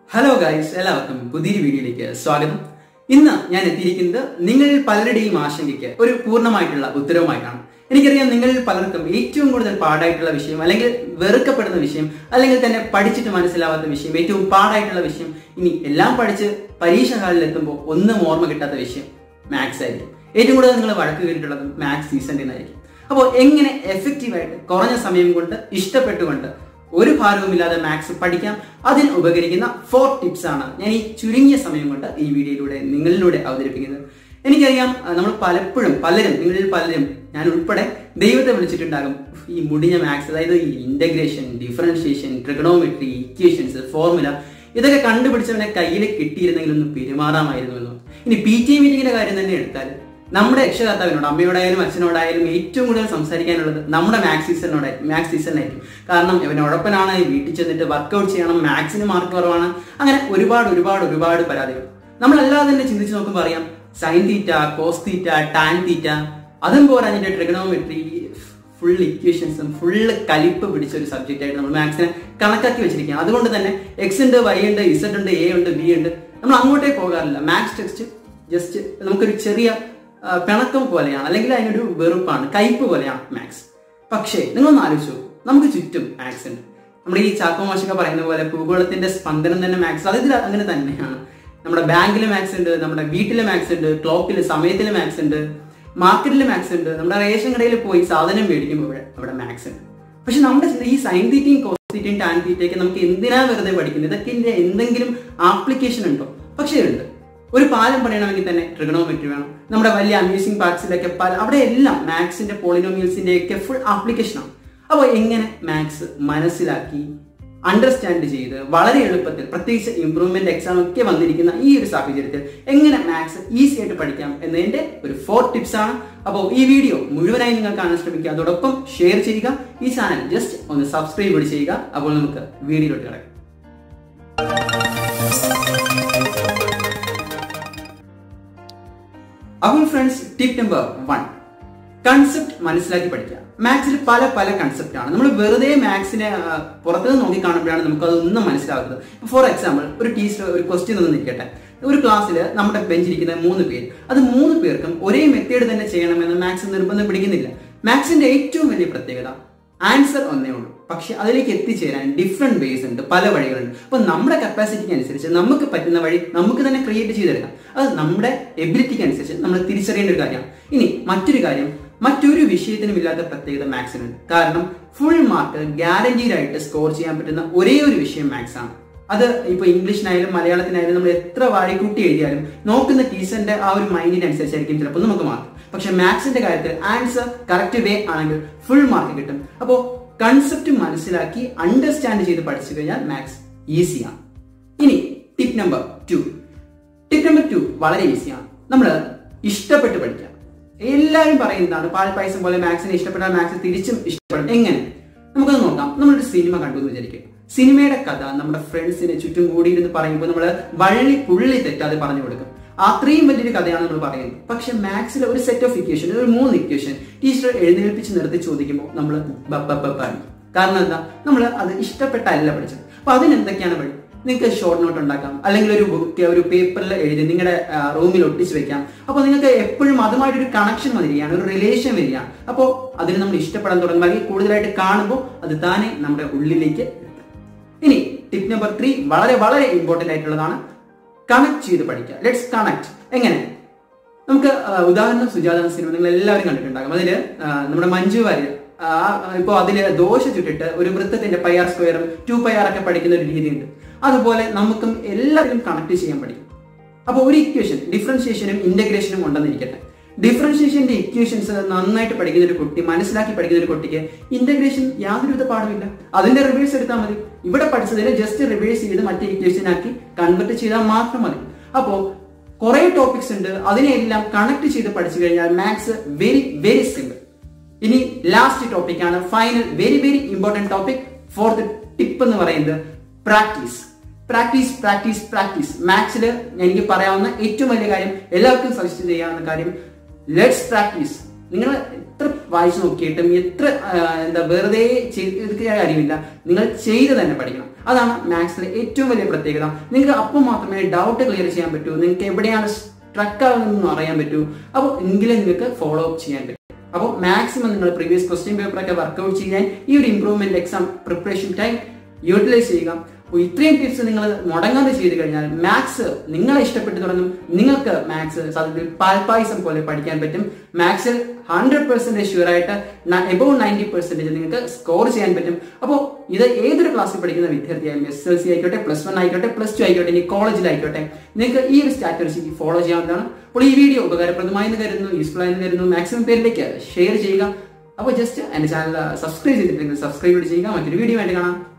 hello guys എല്ലാവർക്കും പുതിയൊരു വീഡിയോയിലേക്ക് സ്വാഗതം ഇന്ന് ഞാൻ എത്തിയിരിക്കുന്നത് നിങ്ങളിൽ പലരുടെയും ആശങ്കയ്ക്ക് ഒരു പൂർണ്ണമായിട്ടുള്ള ഉത്തരവുമായിട്ടാണ് എനിക്കറിയാം നിങ്ങളിൽ പലർക്കും ഏറ്റവും കൂടുതൽ പാടായിട്ടുള്ള വിഷയം അല്ലെങ്കിൽ വെറുക്കപ്പെടുന്ന വിഷയം അല്ലെങ്കിൽ തന്നെ പഠിച്ചിട്ട് മനസ്സിലാവാത്ത വിഷയം ഏറ്റവും പാടായിട്ടുള്ള വിഷയം ഇനി എല്ലാം പഠിച്ച് പരീക്ഷ കാലിൽ എത്തുമ്പോൾ ഒന്നും ഓർമ്മ കിട്ടാത്ത വിഷയം മാത്സ് ആയിരിക്കും ഏറ്റവും കൂടുതൽ നിങ്ങൾ വഴക്ക് കേട്ടിട്ടുള്ളത് മാത്സ് സീസണിൽ നിന്നായിരിക്കും അപ്പോൾ എങ്ങനെ എഫക്റ്റീവായിട്ട് കുറഞ്ഞ സമയം കൊണ്ട് ഇഷ്ടപ്പെട്ടുകൊണ്ട് ഒരു ഭാരവുമില്ലാതെ മാത്സ് പഠിക്കാം അതിന് ഉപകരിക്കുന്ന ഫോർ ടിപ്സ് ആണ് ഞാൻ ഈ ചുരുങ്ങിയ സമയം കൊണ്ട് ഈ വീഡിയോയിലൂടെ നിങ്ങളിലൂടെ അവതരിപ്പിക്കുന്നത് എനിക്കറിയാം അഹ് നമ്മൾ പലപ്പോഴും പലരും നിങ്ങളിൽ പലരും ഞാൻ ഉൾപ്പെടെ ദൈവത്തെ വിളിച്ചിട്ടുണ്ടാകും ഈ മുടിഞ്ഞ മാത്സ് അതായത് ഈ integration differentiation trigonometry equations formula ഇതൊക്കെ കണ്ടുപിടിച്ചവനെ കയ്യിൽ കിട്ടിയിരുന്നെങ്കിൽ ഒന്ന് പെരുമാറാമായിരുന്നു എന്ന് ഇനി പി ടി മീറ്റിംഗിന്റെ കാര്യം തന്നെ എടുത്താൽ നമ്മുടെ രക്ഷകർത്താവിനോട് അമ്മയോടായാലും അച്ഛനോടായാലും ഏറ്റവും കൂടുതൽ സംസാരിക്കാനുള്ളത് നമ്മുടെ മാത്സ് സീസണിനോട് മാത്സ് സീസണിലായിരിക്കും കാരണം ഇവൻ ഉഴപ്പനാണ് വീട്ടിൽ ചെന്നിട്ട് വർക്കൗട്ട് ചെയ്യണം മാത്സിന് മാർക്ക് കുറവാണ് അങ്ങനെ ഒരുപാട് ഒരുപാട് ഒരുപാട് പരാതികൾ നമ്മളല്ലാതെ തന്നെ ചിന്തിച്ച് നോക്കുമ്പോൾ അറിയാം sine theta cos theta tan theta അതും പോരാഞ്ഞിട്ട് ട്രിഗണോമെട്രി ഫുൾ ഇക്വേഷൻസും ഫുള്ള് കലിപ്പ് പിടിച്ച ഒരു സബ്ജക്റ്റ് ആയിട്ട് നമ്മൾ മാത്സിനെ കണക്കാക്കി വെച്ചിരിക്കുകയാണ് അതുകൊണ്ട് തന്നെ എക്സ് ഉണ്ട് വൈ ഉണ്ട് ഇസഡ് ഉണ്ട് എ ഉണ്ട് ബി ഉണ്ട് നമ്മൾ അങ്ങോട്ടേ പോകാറില്ല മാത്സ് ടെക്സ്റ്റ് ജസ്റ്റ് നമുക്കൊരു ചെറിയ ആ, പിണക്കം പോലെയാണ് അല്ലെങ്കിൽ അതിനൊരു വെറുപ്പാണ് കയ്പ് പോലെയാണ് മാത്സ് പക്ഷേ നിങ്ങളൊന്ന് ആലോചിച്ചു നമുക്ക് ചുറ്റും മാത്സ് ഉണ്ട് നമ്മുടെ ഈ ചാക്കോ മാഷൊക്കെ പറയുന്ന പോലെ ഭൂഗോളത്തിന്റെ സ്പന്ദനം തന്നെ മാത്സ് അതിൽ അങ്ങനെ തന്നെയാണ് നമ്മുടെ ബാങ്കിൽ മാത്സ് ഉണ്ട് നമ്മുടെ വീട്ടിലെ മാത്സ് ഉണ്ട് ക്ലോക്കിൽ സമയത്തിൽ മാത്സ് ഉണ്ട് മാർക്കറ്റിൽ മാത്സ് ഉണ്ട് നമ്മുടെ റേഷൻ കടയിൽ പോയി സാധനം മേടിക്കുമ്പോൾ ഇവിടെ അവിടെ മാത്സ് ഉണ്ട് പക്ഷെ നമ്മുടെ ചിന്ത ഈ സൈൻ തീറ്റയും കോസ് തീറ്റയും ടാൻ തീറ്റയൊക്കെ നമുക്ക് എന്തിനാ വെറുതെ പഠിക്കുന്നത് ഇതൊക്കെ ഇതിന്റെ എന്തെങ്കിലും ആപ്ലിക്കേഷൻ ഉണ്ടോ പക്ഷേ ഉണ്ട് ഒരു പാലം പണിയണമെങ്കിൽ തന്നെ ട്രിഗണോമെട്രി വേണം നമ്മുടെ വലിയ അമ്യൂസിംഗ് പാർക്സിലൊക്കെ പല അവിടെ എല്ലാം മാത്സിന്റെ പോളിനോമിയൽസിന്റെ ഒക്കെ ഫുൾ ആപ്ലിക്കേഷനാണ് അപ്പോൾ എങ്ങനെ മാത്സ് മനസ്സിലാക്കി അണ്ടർസ്റ്റാൻഡ് ചെയ്ത് വളരെ എളുപ്പത്തിൽ പ്രത്യേകിച്ച് ഇംപ്രൂവ്മെന്റ് എക്സാം ഒക്കെ വന്നിരിക്കുന്ന ഈ ഒരു സാഹചര്യത്തിൽ എങ്ങനെ മാത്സ് ഈസി ആയിട്ട് പഠിക്കാം എന്നതിന്റെ ഒരു ഫോർ ടിപ്സ് ആണ് അപ്പോൾ ഈ വീഡിയോ മുഴുവനായി നിങ്ങൾ കാണാൻ ശ്രമിക്കുക അതോടൊപ്പം ഷെയർ ചെയ്യുക ഈ ചാനൽ ജസ്റ്റ് ഒന്ന് സബ്സ്ക്രൈബ് കൂടി ചെയ്യുക അപ്പോൾ നമുക്ക് വീഡിയോയിലോട്ട് കിടക്കാം അപ്പോൾ friends tip number one concept മനസ്സിലാക്കി പഠിക്കുക മാത്സിൽ പല പല കൺസെപ്റ്റ് ആണ് നമ്മൾ വെറുതെ മാത്സിനെ ആ, പുറത്തുനിന്ന് നോക്കി കാണുമ്പോഴാണ് നമുക്ക് അതൊന്നും മനസ്സിലാകുന്നത് ഫോർ എക്സാമ്പിൾ ഒരു ടീച്ചർ ഒരു ക്വസ്റ്റ്യൻ ഒന്ന് നിൽക്കട്ടെ ഒരു ക്ലാസ്സിൽ നമ്മുടെ ബെഞ്ചിരിക്കുന്ന മൂന്ന് പേര് അത് മൂന്ന് പേർക്കും ഒരേ മെത്തേഡ് തന്നെ ചെയ്യണമെന്ന് മാത്സ് നിർബന്ധം പിടിക്കുന്നില്ല മാത്സിന്റെ ഏറ്റവും വലിയ പ്രത്യേകത ആൻസർ ഒന്നേ ഉള്ളൂ പക്ഷെ അതിലേക്ക് എത്തിച്ചേരാൻ ഡിഫറെന്റ് വേസ് ഉണ്ട് പല വഴികളുണ്ട് അപ്പൊ നമ്മുടെ കപ്പാസിറ്റിക്ക് അനുസരിച്ച് നമുക്ക് പറ്റുന്ന വഴി നമുക്ക് തന്നെ ക്രിയേറ്റ് ചെയ്തെടുക്കാം അത് നമ്മുടെ എബിലിറ്റിക്ക് അനുസരിച്ച് നമ്മൾ തിരിച്ചറിയേണ്ട ഒരു കാര്യമാണ് ഇനി മറ്റൊരു കാര്യം മറ്റൊരു വിഷയത്തിനും ഇല്ലാത്ത പ്രത്യേകത മാത്സിനുണ്ട് കാരണം ഫുൾ മാർക്ക് ഗ്യാരണ്ടീഡ് ആയിട്ട് സ്കോർ ചെയ്യാൻ പറ്റുന്ന ഒരേ ഒരു വിഷയം മാത്സ് ആണ് അത് ഇപ്പൊ ഇംഗ്ലീഷിനായാലും മലയാളത്തിനായാലും നമ്മൾ എത്ര വാരിക്കൂട്ടി എഴുതിയാലും നോക്കുന്ന ടീച്ചറിന്റെ ആ ഒരു മൈൻഡിനനുസരിച്ചായിരിക്കും ചിലപ്പോൾ നമുക്ക് മാർക്ക് പക്ഷെ മാത്സിന്റെ കാര്യത്തിൽ ആൻസർ കറക്റ്റ് വേ ആണെങ്കിൽ ഫുൾ മാർക്ക് കിട്ടും അപ്പോൾ കൺസെപ്റ്റ് മനസ്സിലാക്കി അണ്ടർസ്റ്റാൻഡ് ചെയ്ത് പഠിച്ചു കഴിഞ്ഞാൽ മാത്സ് ഈസിയാണ് ഇനി tip number two tip number two വളരെ ഈസിയാണ് നമ്മൾ ഇഷ്ടപ്പെട്ട് പഠിക്കാം എല്ലാവരും പറയുന്നതാണ് പാൽ പായസം പോലെ മാത്സിനെ ഇഷ്ടപ്പെട്ടാൽ മാത്സ് തിരിച്ചും ഇഷ്ടപ്പെടും എങ്ങനെ നമുക്കത് നോക്കാം നമ്മളൊരു സിനിമ കണ്ടു എന്ന് വിചാരിക്കും സിനിമയുടെ കഥ നമ്മുടെ ഫ്രണ്ട്സിനെ ചുറ്റും കൂടിയിരുന്ന് പറയുമ്പോൾ നമ്മൾ വള്ളി പുള്ളി തെറ്റാതെ പറഞ്ഞു കൊടുക്കും അത്രയും വലിയൊരു കഥയാണ് നമ്മൾ പറയുന്നത് പക്ഷെ മാത്സിൽ ഒരു സെറ്റ് ഓഫ് ഇക്വേഷൻ ഒരു മൂന്ന് ഇക്വേഷൻ ടീച്ചർ എഴുന്നേൽപ്പിച്ച് നിർത്തി ചോദിക്കുമ്പോൾ നമ്മൾ ബബ്ബബ്ബാണ് കാരണം എന്താ നമ്മൾ അത് ഇഷ്ടപ്പെട്ടല്ല പഠിച്ചത് അപ്പൊ അതിനെന്തൊക്കെയാണ് വഴി നിങ്ങൾക്ക് ഷോർട്ട് നോട്ട് ഉണ്ടാക്കാം അല്ലെങ്കിൽ ഒരു ബുക്ക് ഒരു പേപ്പറിൽ എഴുതി നിങ്ങളുടെ റൂമിൽ ഒട്ടിച്ച് വെക്കാം അപ്പോൾ നിങ്ങൾക്ക് എപ്പോഴും അതുമായിട്ടൊരു കണക്ഷൻ വരികയാണ് ഒരു റിലേഷൻ വരികയാണ് അപ്പോൾ അതിന് നമ്മൾ ഇഷ്ടപ്പെടാൻ തുടങ്ങുമ്പോൾ അല്ലെങ്കിൽ കൂടുതലായിട്ട് കാണുമ്പോൾ അത് താനെ നമ്മുടെ ഉള്ളിലേക്ക് എത്തും ഇനി ടിപ്പ് നമ്പർ ത്രീ വളരെ വളരെ ഇമ്പോർട്ടന്റ് ആയിട്ടുള്ളതാണ് കണക്ട് ചെയ്ത് പഠിക്കുക ലെറ്റ്സ് കണക്ട് എങ്ങനെ നമുക്ക് ആ, ഉദാഹരണം സുജാത സിനിമ നിങ്ങൾ എല്ലാവരും കണ്ടിട്ടുണ്ടാകും അതില് ആ, നമ്മുടെ മഞ്ജു വാര്യർ ആ, ഇപ്പോ അതില് ദോശ ചുട്ടിട്ട് ഒരു വൃത്തത്തിന്റെ പൈ ആർ സ്ക്വയറും ടു പൈ ആർ ഒക്കെ പഠിക്കുന്ന ഒരു രീതിയുണ്ട് അതുപോലെ നമുക്കും എല്ലാവരും കണക്ട് ചെയ്യാൻ പഠിക്കും അപ്പോൾ ഒരു ഇക്വേഷൻ ഡിഫറൻഷിയേഷനും ഇന്റഗ്രേഷനും ഉണ്ടെന്നിരിക്കട്ടെ ഡിഫറൻഷിയേഷന്റെ ഇക്വേഷൻസ് നന്നായിട്ട് പഠിക്കുന്ന ഒരു കുട്ടി മനസ്സിലാക്കി പഠിക്കുന്ന ഒരു കുട്ടിക്ക് ഇന്റഗ്രേഷൻ യാതൊരുവിധ പാടുമില്ല അതിന്റെ റിവേഴ്സ് എടുത്താൽ മതി ഇവിടെ പഠിച്ചതിനെ ജസ്റ്റ് റിവേഴ്സ് ചെയ്ത് മറ്റേ ഇക്വേഷൻ ആക്കി കൺവെർട്ട് ചെയ്താൽ മാത്രം മതി അപ്പോൾ കുറെ ടോപ്പിക്സ് ഉണ്ട് അതിനെല്ലാം കണക്ട് ചെയ്ത് പഠിച്ചു കഴിഞ്ഞാൽ മാത്സ് വെരി വെരി സിമ്പിൾ ഇനി ലാസ്റ്റ് ടോപ്പിക് ആണ് final very very important topic fourth tip എന്ന് പറയുന്നത് പ്രാക്ടീസ് പ്രാക്ടീസ് പ്രാക്ടീസ് പ്രാക്ടീസ് മാത്സിൽ എനിക്ക് പറയാവുന്ന ഏറ്റവും വലിയ കാര്യം എല്ലാവർക്കും സജസ്റ്റ് ചെയ്യാവുന്ന കാര്യം ലെറ്റ്സ് പ്രാക്ടീസ് നിങ്ങൾ എത്ര വായിച്ചു നോക്കിയിട്ടും എത്ര ആ, എന്താ വെറുതെ ചെയ്ത് കാര്യമില്ല നിങ്ങൾ ചെയ്ത് തന്നെ പഠിക്കണം അതാണ് മാത്സിലെ ഏറ്റവും വലിയ പ്രത്യേകത നിങ്ങൾക്ക് അപ്പം മാത്രമേ ഡൗട്ട് ക്ലിയർ ചെയ്യാൻ പറ്റൂ നിങ്ങൾക്ക് എവിടെയാണ് സ്ട്രക്ക് ആകുന്നതെന്ന് അറിയാൻ പറ്റൂ അപ്പോൾ എങ്കിലേ നിങ്ങൾക്ക് ഫോളോ അപ്പ് ചെയ്യാൻ പറ്റും അപ്പോൾ മാക്സിമം നിങ്ങൾ പ്രീവിയസ് ക്വസ്റ്റ്യൻ പേപ്പറൊക്കെ വർക്ക്ഔട്ട് ചെയ്യാൻ ഈ ഒരു improvement exam preparation time utilise ചെയ്യുക അപ്പോൾ ഇത്രയും ടിപ്സ് നിങ്ങൾ മുടങ്ങാതെ ചെയ്ത് കഴിഞ്ഞാൽ മാത്സ് നിങ്ങളെ ഇഷ്ടപ്പെട്ടു തുടങ്ങും നിങ്ങൾക്ക് മാത്സ് സത്യത്തിൽ പാൽപ്പായസം പോലെ പഠിക്കാൻ പറ്റും മാത്സിൽ ഹൺഡ്രഡ് പെർസെൻറ്റേജ് ഷുവർ ആയിട്ട് എബവ് നയൻറ്റി പെർസെൻറ്റേജ് നിങ്ങൾക്ക് സ്കോർ ചെയ്യാൻ പറ്റും അപ്പോൾ ഇത് ഏതൊരു ക്ലാസ്സിൽ പഠിക്കുന്ന വിദ്യാർത്ഥിയായാലും എസ് എൽ സി ആയിക്കോട്ടെ പ്ലസ് വൺ ആയിക്കോട്ടെ പ്ലസ് ടു ആയിക്കോട്ടെ ഇനി കോളേജിലായിക്കോട്ടെ നിങ്ങൾക്ക് ഈ ഒരു സ്ട്രാറ്റജി ഫോളോ ചെയ്യാവുന്നതാണ് അപ്പോൾ ഈ വീഡിയോ ഉപകാരപ്രദമായി എന്ന് കരുതുന്നു യൂസ്ഫുൾ ആയെന്ന് കരുതുന്നു മാക്സിമം പേരിലേക്ക് ഷെയർ ചെയ്യുക അപ്പോൾ ജസ്റ്റ് എൻ്റെ ചാനൽ സബ്സ്ക്രൈബ് ചെയ്തിട്ടുണ്ടെങ്കിൽ സബ്സ്ക്രൈബ് ചെയ്യുക മറ്റൊരു വീഡിയോ ആയിട്ട് കാണാം